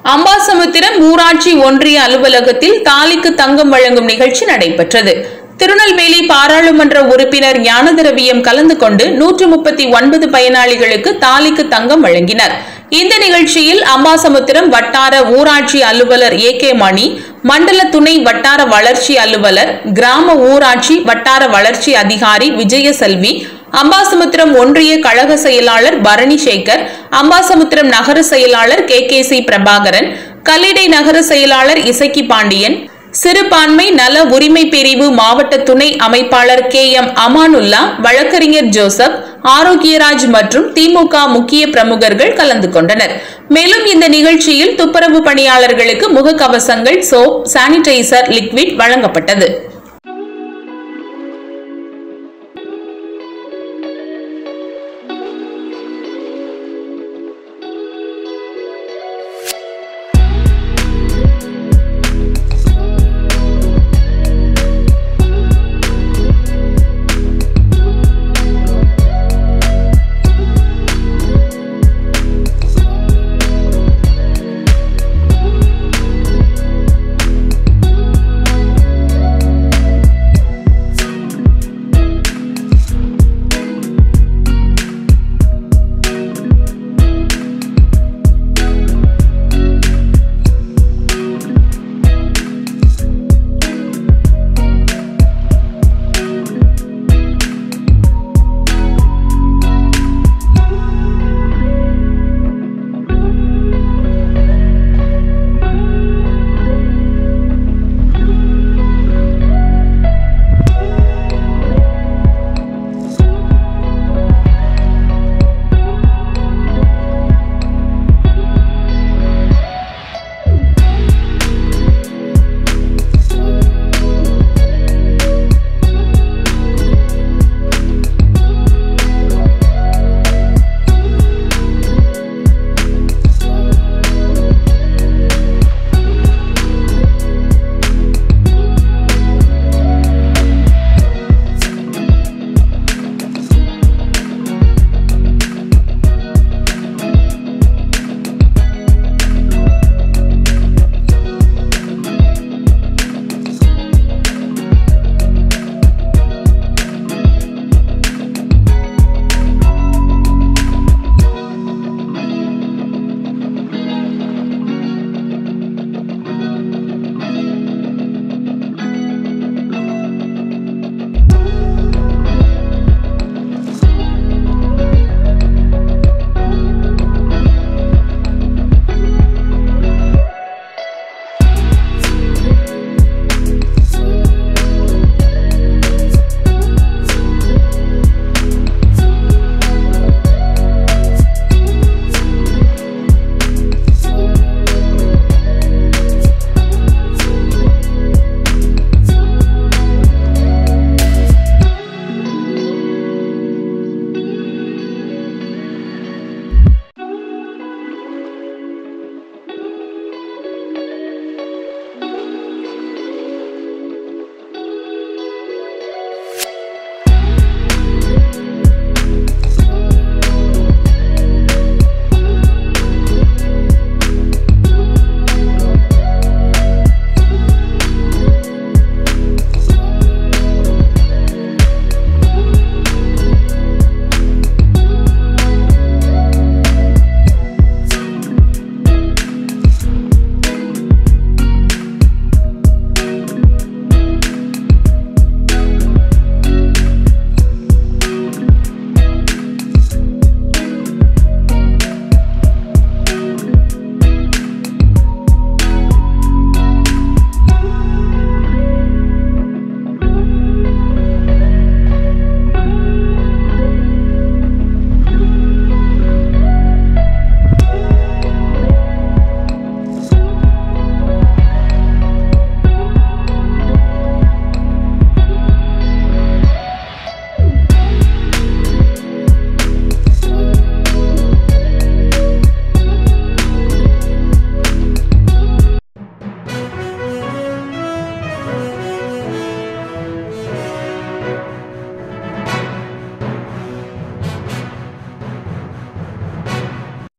அம்பாசமுத்திரம் ஊராட்சி ஒன்றிய அலுவலகத்தில் தாலிக்கு தங்கம் வழங்கும் நிகழ்ச்சி நடைபெற்றது திருநெல்வேலி பாராளுமன்ற உறுப்பினர் ஞானதிரவியம் கலந்து கொண்டு நூற்று முப்பத்தி ஒன்பது பயனாளிகளுக்கு தாலிக்கு தங்கம் வழங்கினர் இந்த நிகழ்ச்சியில் அம்பாசமுத்திரம் வட்டார ஊராட்சி அலுவலர் ஏ கே மணி மண்டல துணை வட்டார வளர்ச்சி அலுவலர் கிராம ஊராட்சி வட்டார வளர்ச்சி அதிகாரி விஜயசெல்வி அம்பாசமுத்திரம் ஒன்றிய கழக செயலாளர் பரணி சேகர் அம்பாசமுத்திரம் நகர செயலாளர் K K C Prabhakaran Kallidai நகர செயலாளர் இசக்கி பாண்டியன் சிறுபான்மை நல உரிமை பிரிவு மாவட்ட துணை அமைப்பாளர் கே எம் அமானுல்லா வழக்கறிஞர் ஜோசப் ஆரோக்கியராஜ் மற்றும் திமுக முக்கிய பிரமுகர்கள் கலந்து கொண்டனர் மேலும் இந்த நிகழ்ச்சியில் துப்புரவு பணியாளர்களுக்கு முகக்கவசங்கள் சோப் சானிடைசர் லிக்விட் வழங்கப்பட்டது